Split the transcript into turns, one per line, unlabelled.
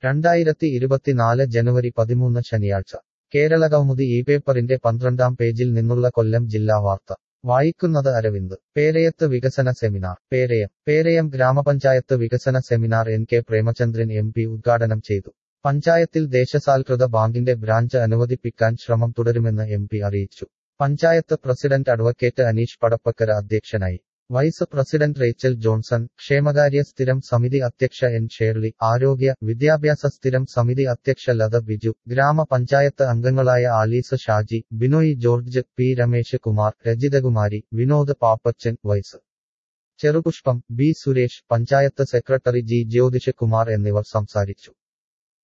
രണ്ടായിരത്തി ഇരുപത്തിനാല് ജനുവരി പതിമൂന്ന് ശനിയാഴ്ച കേരളകൗമുദി ഈ പേപ്പറിന്റെ പന്ത്രണ്ടാം പേജിൽ നിന്നുള്ള കൊല്ലം ജില്ലാ വാർത്ത വായിക്കുന്നത് അരവിന്ദ് പേരയത്ത് വികസന സെമിനാർ പേരയം പേരയം ഗ്രാമപഞ്ചായത്ത് വികസന seminar N K Premachandran M P ഉദ്ഘാടനം ചെയ്തു പഞ്ചായത്തിൽ ദേശസാൽകൃത ബാങ്കിന്റെ ബ്രാഞ്ച് അനുവദിപ്പിക്കാൻ ശ്രമം തുടരുമെന്ന് എം പി അറിയിച്ചു പഞ്ചായത്ത് പ്രസിഡന്റ് അഡ്വക്കേറ്റ് അനീഷ് പടപ്പക്കര അധ്യക്ഷനായി വൈസ് പ്രസിഡന്റ് റേച്ചൽ ജോൺസൺ ക്ഷേമകാര്യ സ്ഥിരം സമിതി അധ്യക്ഷ എൻ ഷേർലി ആരോഗ്യ വിദ്യാഭ്യാസ സ്ഥിരം സമിതി അധ്യക്ഷ ലത ബിജു ഗ്രാമപഞ്ചായത്ത് അംഗങ്ങളായ Alice Shaji Binoy George P Ramesh Kumar Rajithakumari Vinod Pappachan vice Cherupushpam B Suresh panchayat secretary G Jyothish Kumar എന്നിവർ സംസാരിച്ചു